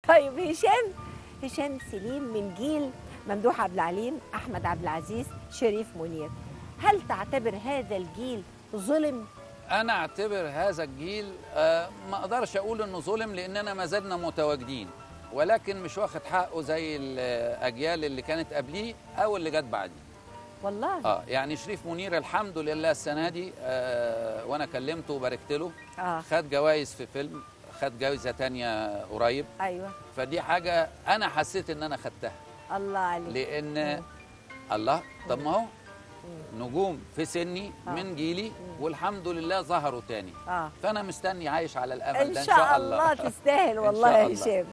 طيب هشام هشام سليم من جيل ممدوح عبد العليم احمد عبد العزيز شريف منير هل تعتبر هذا الجيل ظلم انا اعتبر هذا الجيل آه، ما اقدرش اقول انه ظلم لاننا ما زلنا متواجدين ولكن مش واخد حقه زي الاجيال اللي كانت قبليه او اللي جت بعديه والله اه يعني شريف منير الحمد لله السنه دي آه وانا كلمته وباركت له اه خد جوائز في فيلم خد جائزه تانية قريب ايوه فدي حاجه انا حسيت ان انا خدتها الله عليك لان الله طب ما هو نجوم في سني آه. من جيلي والحمد لله ظهروا تاني اه فانا مستني عايش على الامل ان ده شاء الله تستاهل إن والله شاء يا الله. هشام